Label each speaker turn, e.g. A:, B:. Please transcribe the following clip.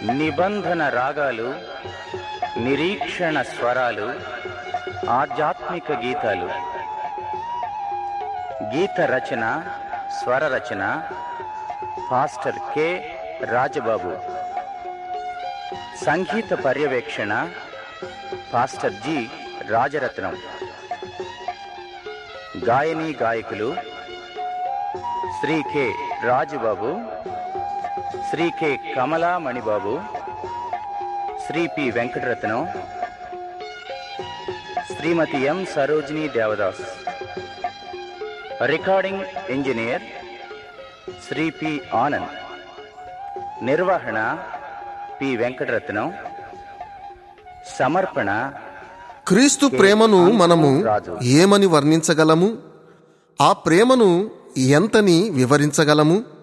A: నిబంధన రాగాలు నిరీక్షణ స్వరాలు ఆధ్యాత్మిక గీతాలు గీత రచన స్వర రచన పాస్టర్ కె రాజబాబు సంగీత పర్యవేక్షణ పాస్టర్ జి రాజరత్నం గాయని గాయకులు Shri K Rajubabu Shri K Kamala Manibabu Shri P Venkataratnam Shrimati M Sarojini Devadas recording engineer Shri P Anand నిర్వహణ పి వెంకటరత్నం సమర్పణ
B: క్రీస్తు ప్రేమను మనము
A: రాజు.
B: ఏమని వర్ణించగలము ఆ ప్రేమను ఎంతని వివరించగలము